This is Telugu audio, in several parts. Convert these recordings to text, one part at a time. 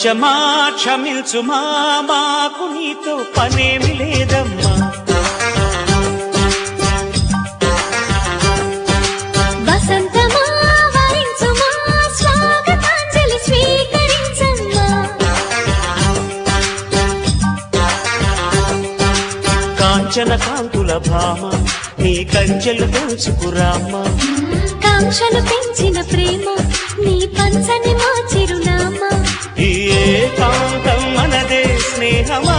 ప్రపంచమా క్షమించుమా మాకు నీతో పనేమి లేదమ్మా వసంతమా వరించుమా స్వాగతాంజలి స్వీకరించమ్మా కాంచన కాంతుల భామ నీ కంచెలు తెలుసుకురామ్మా కాంక్షలు పెంచిన ప్రేమ నీ పంచని మా చిరునామా ఈ ఏకాంతం మనదే స్నేహమా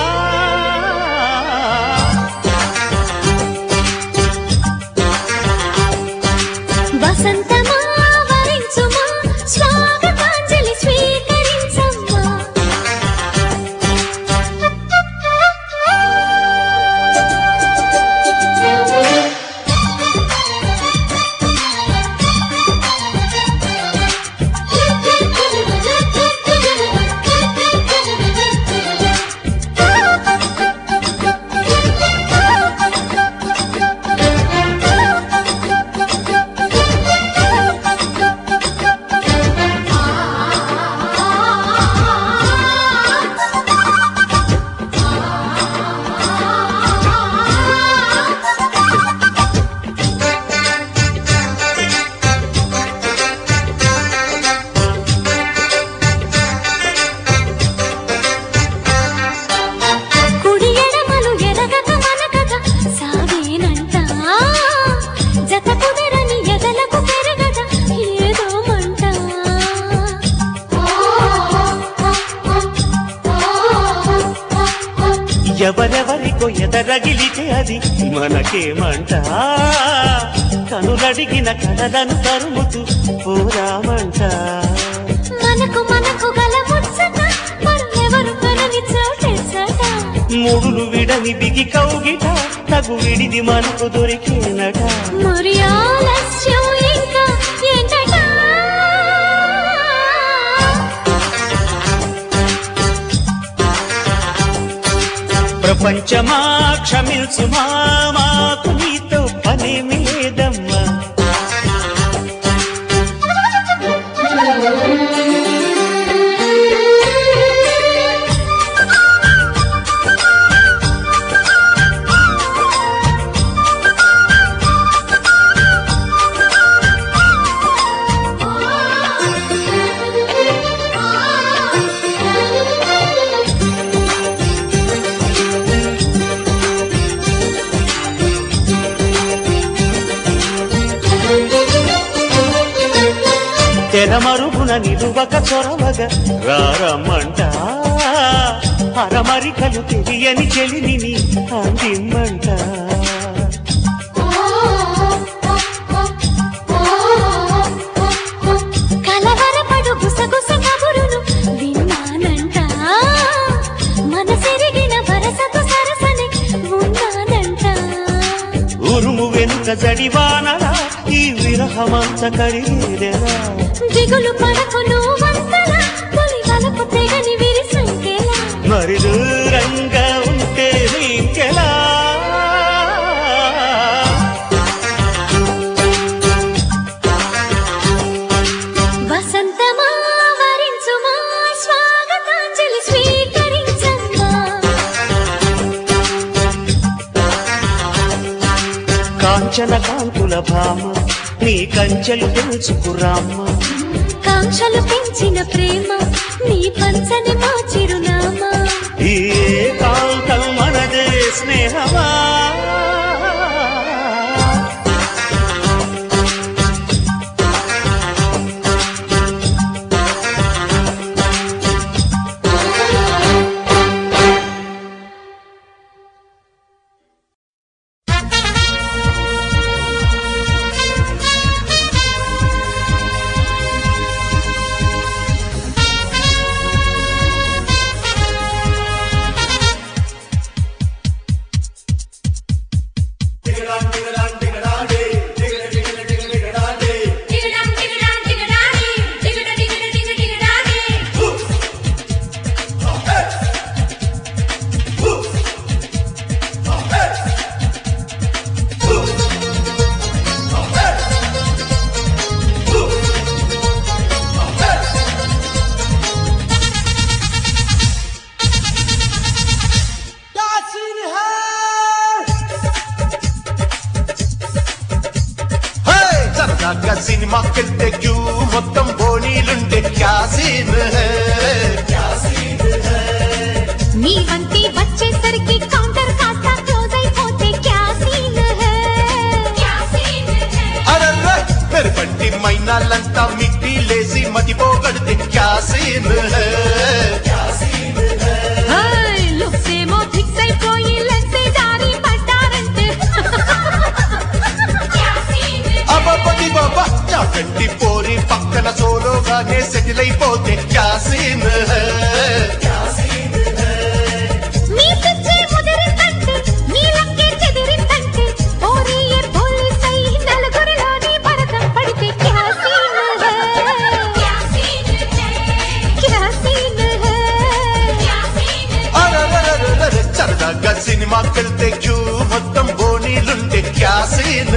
వసంతమా వరించుమా స్వాగతాంజలి స్వీకరించమ్మా కుడి ఎడమలు ఎరగక మనకక సాగేనంట జత కుదరని ఎదలకు పెరగక ఏదో మంట ఎవరెవరికో ఎదరగిలితే అది మనకేమంట కనులడిగిన కలలను తరుముతూ పోరామంట మనకు మనకు గల ముచ్చట మరెవరు కనని చోటెచ్చట మూడులు విడని బిగి కౌగిట తగు విడిది మనకు దొరికేనట మరి ఆలస్యం ఇంకా ఏంటట ప్రపంచమా క్షమించుమా మాకు నీతో పనేమి లేదమ్మా తెరమరుగున నిలువక చొరవగా రారమ్మంట అరమరికలు తెలియని చెలిని అందిమ్మంట కలవరపడు గుసగుస కబురును విన్నానంట మనసెరిగిన వరసకు సరసని ఉన్నానంట ఉరుము వెనుక జడివానలా ఈ విరహమంత కడిగేదెలా దిగులు పడకు నువ్వంతలా తొలి వలపు తెగని విరిసంకెలా మరి దూరంగా ఉంటే నీకెలా వసంతమా వరించుమా స్వాగతాంజలి స్వీకరించమ్మా కాంచన కాంతుల భామ నీ కంచెలు తెలుసుకురామ్మా కాంక్షలు పెంచిన ప్రేమ నీ పంచని మా చిరునామా ఈ ఏకాంతం మనదే స్నేహమా ఆ సినిమాకెళ్తే క్యూ మొత్తం బోనీలుంటే క్యాసీన్ మీ వంటి వచ్చేసరికి కౌంటర్ కాస్త క్లోజ్ అయిపోతే క్యాసీన్ అరర్ర మెరుపట్టి మైనాలంతా మిట్టి లేసి మతిపోగడితే క్యాసీన్ లుక్స్ ఏమో ఫిక్స్ అయిపోయి లెన్సే జారి పడ్డారంటే అబ్బబ్బది బాబా చాకంటి పోరి పక్కన సోలోగానే సెటిల్ అయిపోతే క్యాసీన్ మీ పిచ్చే ముదిరిందంటే మీ లక్కే చెదిరిందంటే ఓరియే పోలీస్ అయి నలుగురిలోని భరతం పడితే క్యాసీన్ క్యాసీన్ అరరరరరర సరదాగా సినిమాకెళ్తే క్యూ మొత్తం బోనీలుంటే క్యాసీన్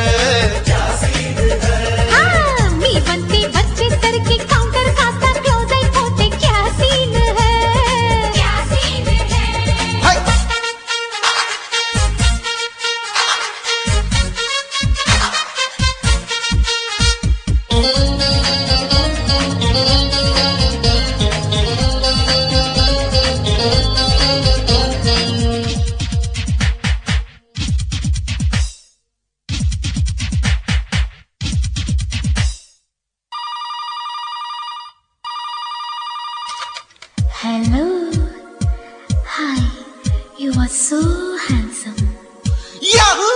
ఆ, మీ వంటి వచ్చేసరికి కౌంటర్ కాస్త క్లోజ్ అయిపోతే క్యాసీన్ hi! Hello hi you are so handsome yahoo!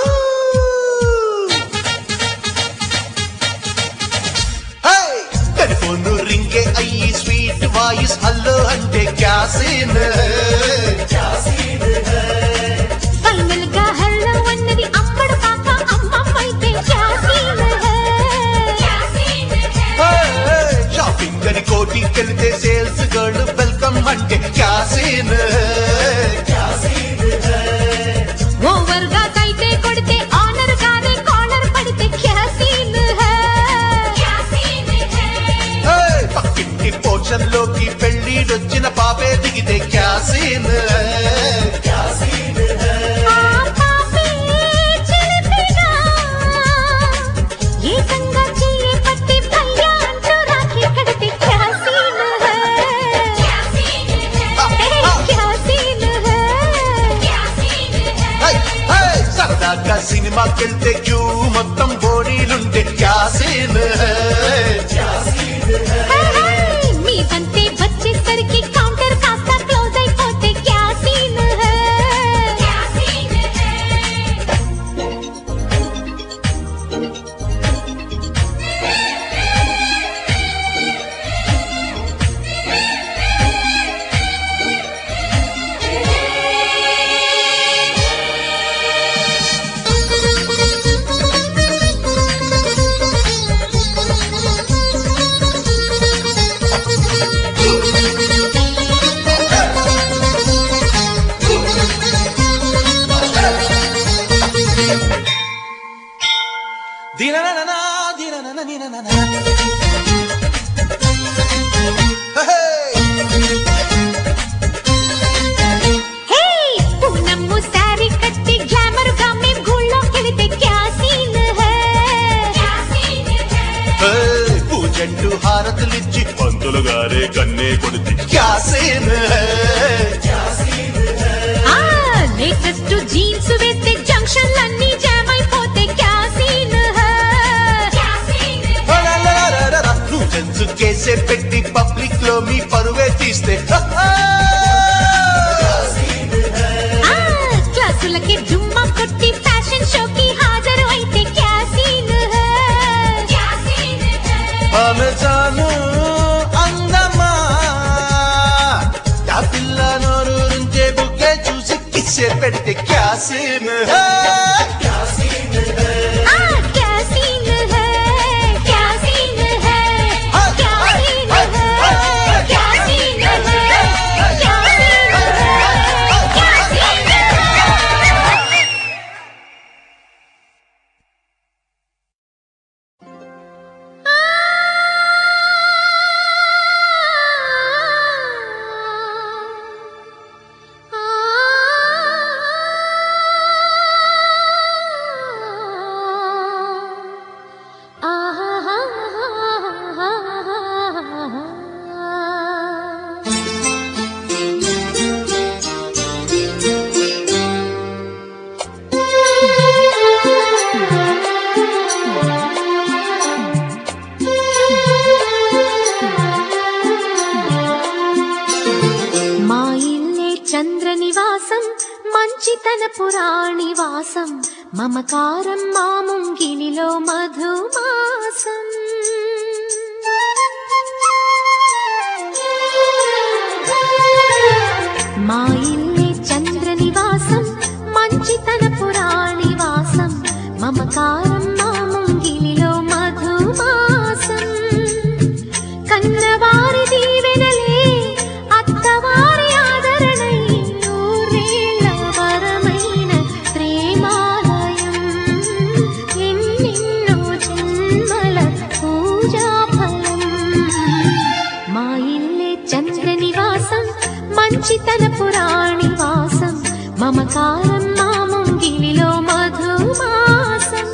Hi! Telephone రింగే అయ్యి స్వీట్ వాయిస్ హల్లో అంటే క్యాసీన్ ఫైనల్ గా హలో అన్నది అమ్మడు కాక అమ్మమ్మైతే క్యాసీన్ హై! షాపింగ్ అని కోటికెళ్తే సేల్స్ గర్ల్ వెల్కమ్ అంటే క్యాసీన్ ఓవర్ గా కైతే కొడితే ఆనర్ గానే కాలర్ పడితే క్యాసీన్ హై! పక్కింటి పోర్షన్ లోకి పెళ్లిడొచ్చిన బాబే దిగితే క్యాసీన్ ఆ పాపే చిలిపిగా ఏకంగా చెయ్యి పట్టి భయ్యా అంటూ రాఖీ కడితే క్యాసీన్ క్యాసీన్ హై! హై! సరదాగా సినిమాకెళ్తే క్యూ మొత్తం బోడీలుంటే క్యాసీన్ మీ వంతే వచ్చేసరికి కౌంటర్ కాస్త క్లోజ్ అయిపోతే క్యాసీన్ దిననననా, దిననన, నిననన. హే! హే పూనమ్ము సారీ కట్టి గ్లామర్ గా మేం గుళ్ళోకెళితే క్యాసీన్ హే! పూజంటూ హారతులిచ్చి పంతులు గారే కన్నే కొడితే క్యాసీన్ ఆ లేటెస్ట్ జీన్స్ వేస్తే జంక్షన్లన్నీ జామ్ అయిపోతే క్యాసీన్ అలలలలలల. నువ్వు జెంట్స్ కేసే పెట్టి పబ్లిక్ లో మీ పరువే తీస్తే హహా! ఆ క్లాసులకి డుమ్మా కొట్టి ఫ్యాషన్ షోకి హాజరు అయితే క్యాసీన్ ఆమె జాను అందమా ఆ పిల్ల నోరు నుంచే బుక్కే చూసి కిస్సే పెడితే క్యాసీన్ ఆ క్యాసీన్ క్యాసీన్ క్యాసీన్ క్యాసీన్ క్యాసీన్ ఆ నివాసం మంచితన పురాణి వాసం మమకారం మా ముంగిలిలో మధుమాసం మా ఇల్లే చంద్ర నివాసం మంచితన పురాణి వాసం మమకారం మా ముంగిలిలో మధుమాసం కన్నవారి దీవెనలే అత్తవారి ఆదరణై నూరేళ్ల వరమైన ప్రేమాలయం ఎన్నెన్నో జన్మల పూజా ఫలం మా ఇల్లే చంద్ర నివాసం మంచితన పురాణి వాసం మమకారం మా ముంగిలిలో మధుమాసం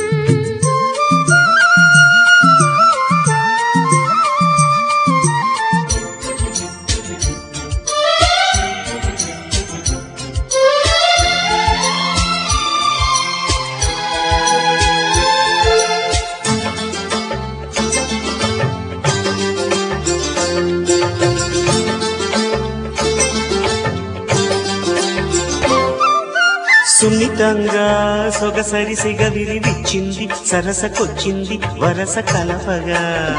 సున్నితంగా సొగసరి సిగ విరివిచ్చింది సరసకొచ్చింది వరస కలపగా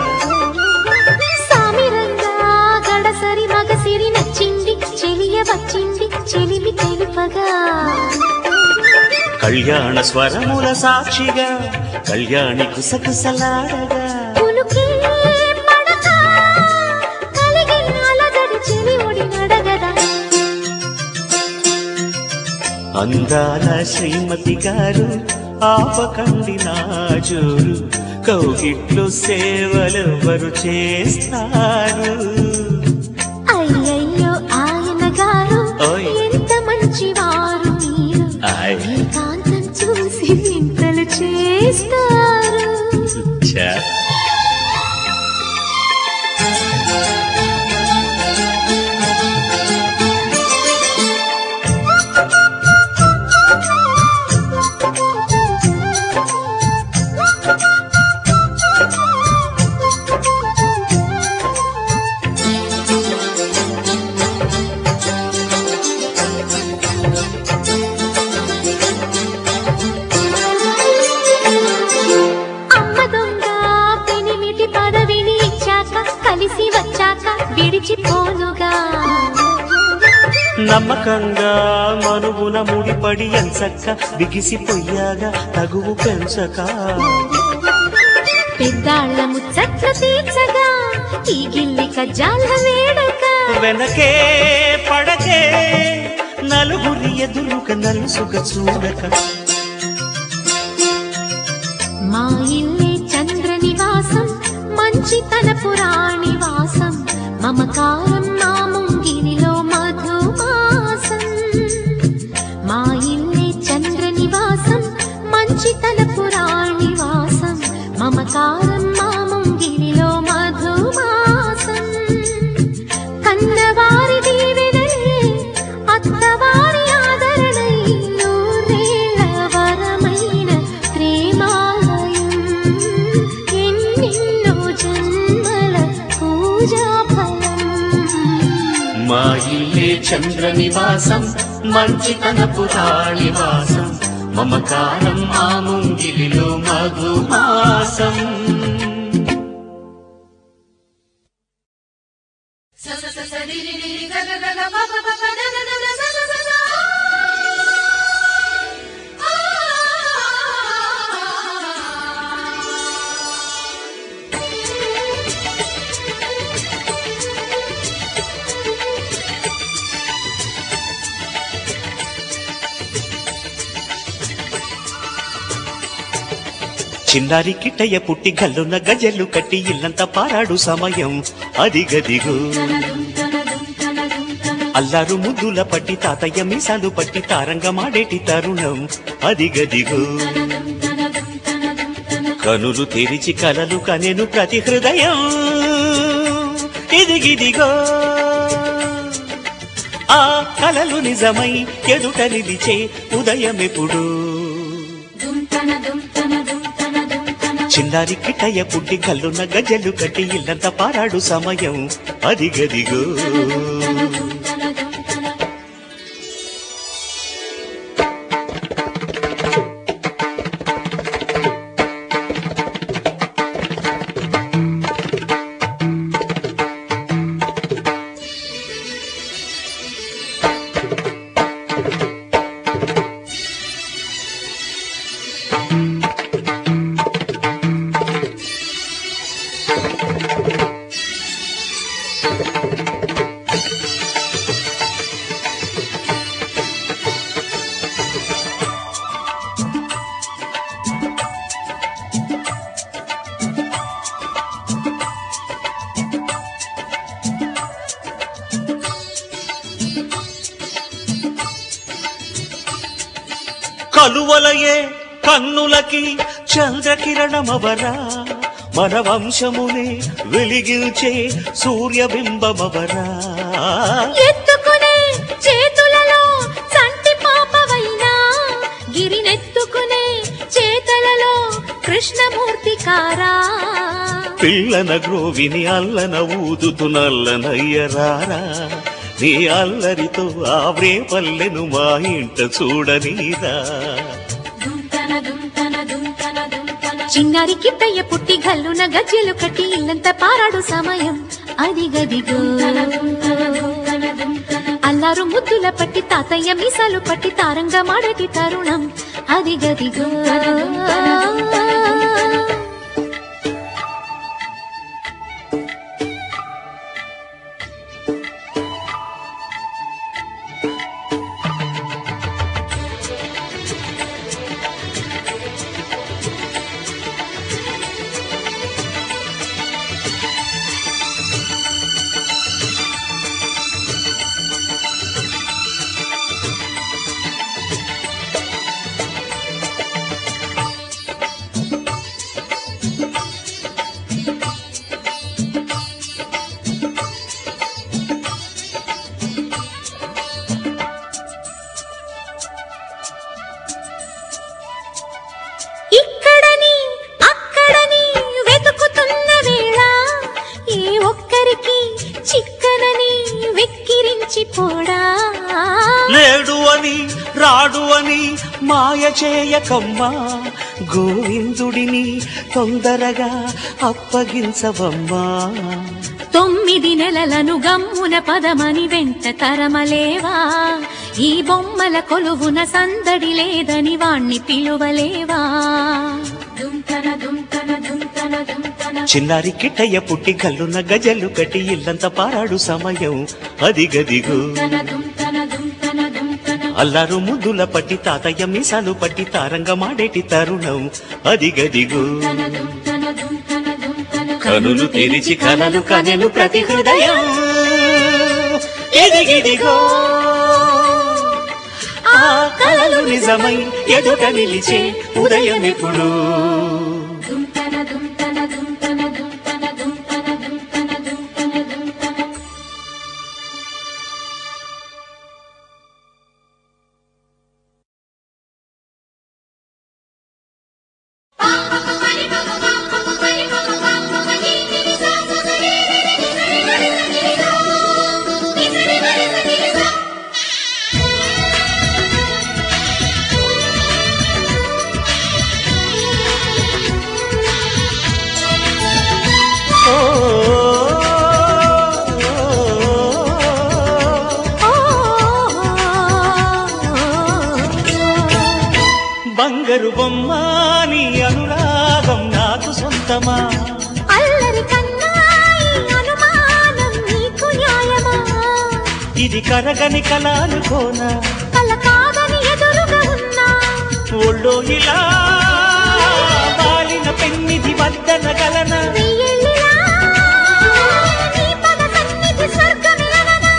సామిరంగా గడసరి మగసిరి నచ్చింది చెలియ వచ్చింది చెలిమి తెలుపగా కళ్యాణ స్వరముల సాక్షిగా కళ్యాణి కుసకుసలాడగా పులుకే పడక కలిగి అలజడి చెలి ఒడి నడగదా అందాల శ్రీమతి గారు ఆపకండి నా జోరు కౌగిట్లు సేవలెవరు చేస్తారు అయ్యయ్యో ఆయన గారు ఓయ్. ఎంత మంచివారు మీరు ఆయ్. ఏకాంతం చూసి వింతలు చేస్తారు ఛా. అమ్మ దొంగ పెనిమిటి పదవిని ఇచ్చాక కలిసి వచ్చాక విడిచిపోనుగా నమ్మకంగా మనువున ముడిపడి ఎంచక్క బిగిసిపోయాగా తగువు పెంచక పెద్దాళ్ళ ముచ్చట్లు తీర్చగా ఈ గిల్లి కజ్జాల వేడుక వెనకే పడకే నలుగురి ఎదురుగా నలుసుగా చూడక మా ఇల్లే చంద్ర నివాసం మంచితన పురాణి వాసం మమకారం మా ముంగిరిలో మధుమాసం మా ఇల్లే చంద్ర నివాసం మంచితన పురాణి వాసం మమకారం మా ముంగిరిలో మధుమాసం కన్నవారి దీవెనలే అత్తవారి ఆదరణై నూరేళ్ల వరమైన ప్రేమాలయం ఎన్నెన్నో జన్మల పూజా ఫలం మా ఇల్లే చంద్ర నివాసం మంచితన పురాణివాసం మమకారం ఆ ముంగిలిలో మధుమాసం చిన్నారి కిట్టయ్య పుట్టి గల్లున్న గజలు కట్టి ఇల్లంతా పారాడు సమయం అది గదిగో అల్లారు ముద్దుల పట్టి తాతయ్య మీసాలు పట్టి తారంగా మాడేటి తరుణం అది గదిగో కనులు తెరిచి కలలు కనెను ప్రతి హృదయం ఇదిగిదిగో ఆ కలలు నిజమై ఎదుట నిలిచే ఉదయమెప్పుడు చిన్నారి కిట్టయ్య పుట్టి కల్లున్న గజలు కట్టి ఇల్లంతా పారాడు సమయం అది గదిగో కలువలయే కన్నులకి చంద్రకిరణమవరా మన వంశమునే వెలిగించే సూర్యబింబమవరా ఎత్తుకునే చేతులలో చంటి పాపవైనా గిరినెత్తుకునే చేతలలో కృష్ణమూర్తి కారా పిల్లన గ్రోవిని అల్లన ఊదుతు నల్లనయ్యరారా నీ అల్లరితో ఆవ్రే పల్లెను మా ఇంట చూడనీరా చిన్నారి కిట్టయ్య పుట్టి గల్లున గజ్జెలు కట్టి ఇల్లంత పారాడు సమయం అది గదిగో అల్లారు ముద్దుల పట్టి తాతయ్య మీసాలు పట్టి తారంగా మాడటి తరుణం అది గదిగో ఇక్కడని అక్కడని వెతుకుతున్న వేళ ఏ ఒక్కరికి చిక్కనని వెక్కిరించి పోడా లేడు అని రాడు అని మాయ చేయకమ్మా గోవిందుడిని తొందరగా అప్పగించవమ్మా తొమ్మిది నెలలను గమ్మున పదమని వెంట తరమలేవా ఈ బొమ్మల కొలువున సందడి లేదని వాణ్ణి పిలువలేవా దుంతన దుంతన దుంతన దుంతన చిన్నారి కిట్టయ్య పుట్టి కల్లున గజలు కట్టి ఇల్లంత పారాడు సమయం అది గదిగో దుంతన దుంతన దుంతన అల్లారు ముద్దుల పట్టి తాతయ్య మీసాలు పట్టి తారంగా మాడేటి తరుణం అది గదిగో దుంతన దుంతన దుంతన కనులు తెరిచి కలలు కనెను ప్రతి హృదయం ఎదిగిదిగో ఆ కలలు నిజమై ఎదుట నిలిచే ఉదయం ఎప్పుడు దుంతన దుంతన దుంతన దుంతన దుంతన దుంతన దుంతన దుంతన ఓ బంగారు బొమ్మ నీ అనురాగం నాకు సొంతమా అల్లరి కన్నాయి అనుమానం నీకు న్యాయమా ఇది కరగని కలానుకోనా కల కాదని ఎదురుగా ఉన్నా ఒళ్ళో ఇలా వాలిన పెన్నిది వద్దన గలన వెయ్యేళ్ళిలా నీ పద సన్నిధి స్వర్గమిలవనా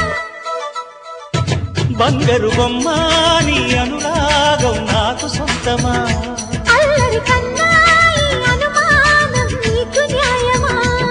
బంగారు బొమ్మ నీ అనురాగం నాకు సొంతమా అల్లరి కన్నాయి అనుమానం నీకు న్యాయమా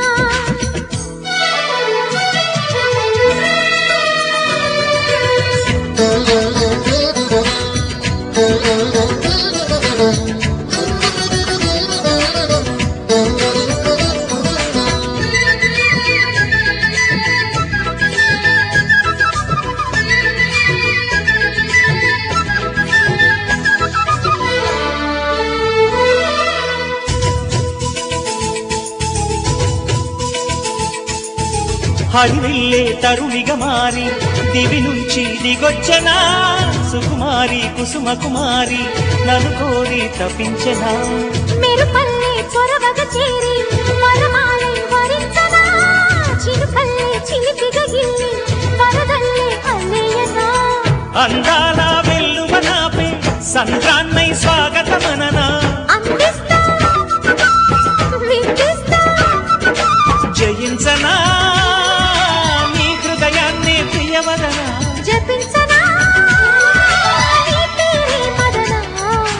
హరివెల్లే తరుణిగా మారి దివి నుంచి దిగొచ్చనా సుకుమారి కుసుమ కుమారి నన్ను కోరి తప్పించనా మెరుపల్లే చొరవగ చేరి వరమాలై వరించనా చిరుకల్లే చిలిపిగ గిల్లి వరదల్లే అల్లేయనా అందాల వెల్లువనాపే సంద్రాన్నై స్వాగతమననా అందిస్తా విందిస్తా జయించనా నీ హృదయాన్ని ప్రియవదనా జపించనా నీ పేరే మదనా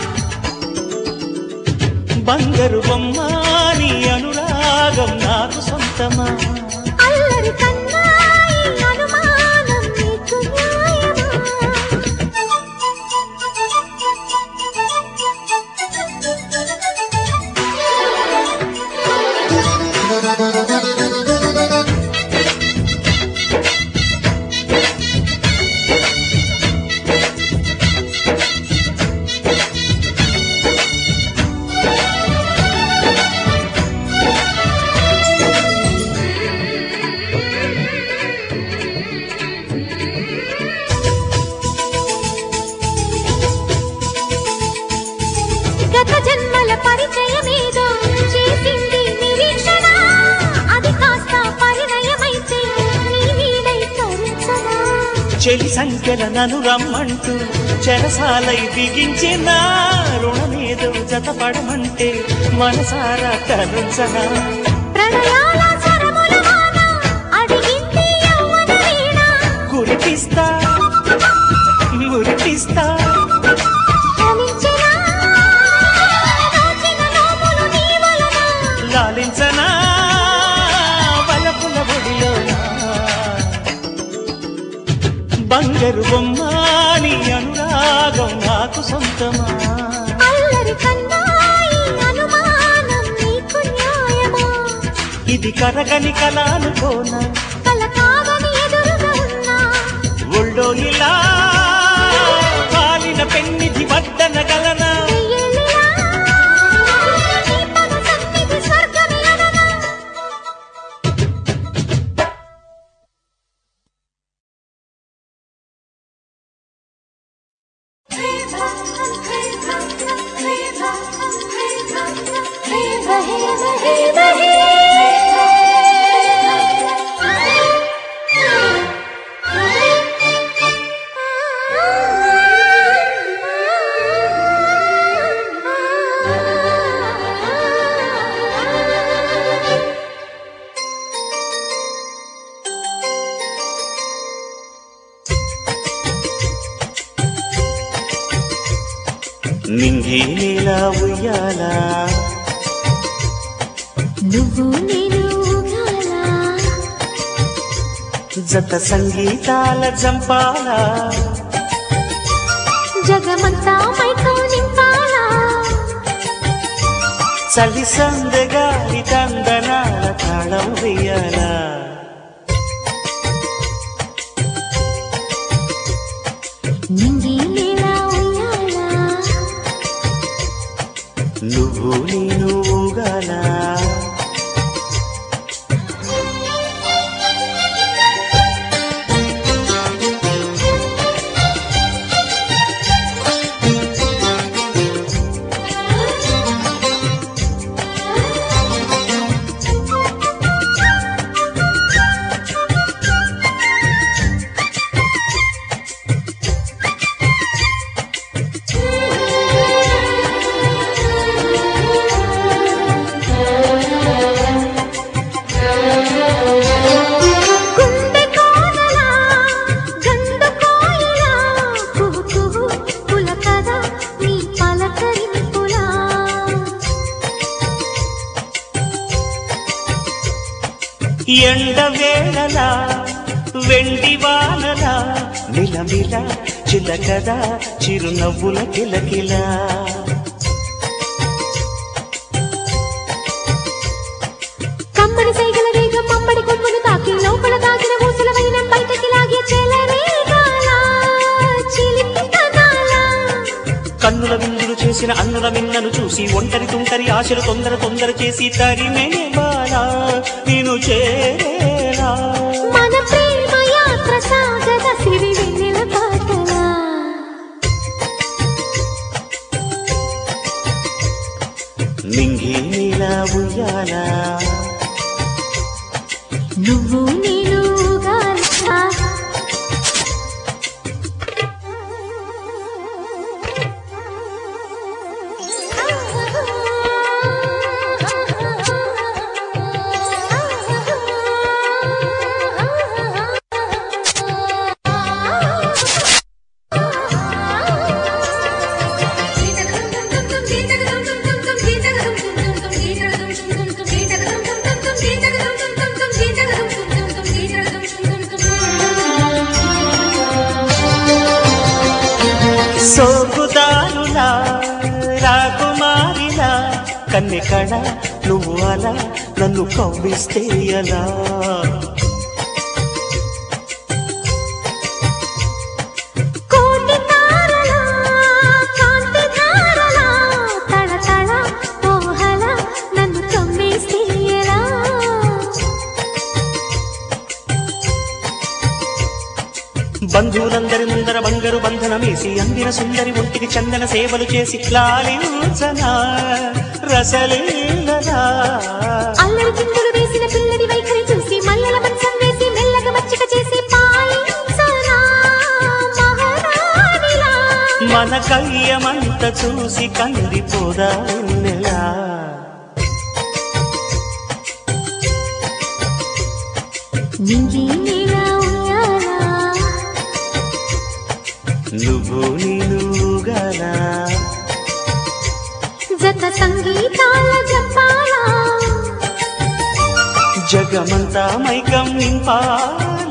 బంగారు బొమ్మ నీ అనురాగం నాకు సొంతమా అల్లరి కన్నాయి అనుమానం నీకు న్యాయమా గత జన్మల పరిచయమేదో చేసింది నిరీక్షణ అది కాస్త పరిణయమైతే నీ నీడై తరించనా చెలి సంఖ్యల నను రమ్మంటూ చెరసాలై బిగించిన రుణమేదో జతపడమంటే మనసారా తరుంచనా ప్రణయాల స్వరముల వాన అడిగింది యవ్వన వీణ కురిపిస్తా మురిపిస్తా ఫలించెనా దాచిన నోములు నీ వలన లాలించనా వలపుల ఒడిలోనా బంగారు బొమ్మ నీ అనురాగం నాకు సొంతమా అల్లరి కన్నాయి అనుమానం నీకు న్యాయమా ఇది కరగని కలానుకోనా కల కాదని ఎదురుగా ఉన్నా ఒళ్ళో ఇలా కాలిన పెన్నిధి వడ్డన గలనా వెయ్యేళ్ళిలా నీ పద సన్నిధి స్వర్గమే అననా నింగి నీలా ఉయ్యాలా నువ్వు నేను ఊగాలా జత సంగీతాల జంపాలా జగమంతా మైకం నింపాలా చలి సందగాలి తందనాల తాళం వెయ్యాలా నింగి నేలా ఉయ్యాలా నువ్వు నేను ఊగాలా గుండె కోనలా గండు కోయిలా కుహు కుహు పులకద నీ పలకరింపులా ఎండ వేళలా వెండి వానలా మిలమిల చిలకదా చిరునవ్వుల కిలకిలా కమ్మడి సైగల వేగం మమ్మడి కొమ్మును తాకి లోపల దాచిన ఊసలమైన బయటకి లాగే చెలరేగాల చిలిపితనాల కన్నుల విందులు చేసిన అన్నుల మిన్నను చూసి ఒంటరి తుంటరి ఆశలు తొందర తొందర చేసి తరిమే బాలా నేను చేరేలా మన ప్రేమ యాత్ర సాగద సిరి వెన్నెల పాటలా నింగి నీలా ఉయ్యాలా నువ్వు నేను ఊగాలా సోకుదారులా రాకుమారిలా కన్నె కళ నువ్వు అలా నన్ను కవ్విస్తే ఎలా కోటి తారలా కాంతి ధారలా తళతళ మోహల నన్ను కమ్మేస్తే ఎలా బంధువులందరి ముందర బంగారు బంధనమేసి అందిన సుందరి ఒంటికి చందన సేవలు చేసి లాలించనా రసలీలలా అల్లరి చిందులు వేసిన పిల్లడి వైఖరి చూసి మల్లెల మంచం వేసి మెల్లగా మచ్చిక చేసి పాలించనా మహారాణిలా మన కయ్యమంత చూసి కందిపోదా వెన్నెలా నింగి నీలా ఉయ్యాలా నువ్వు నీనుగలా జత సంగీతాల జపాలా జగమంతా మైకం నింపాలా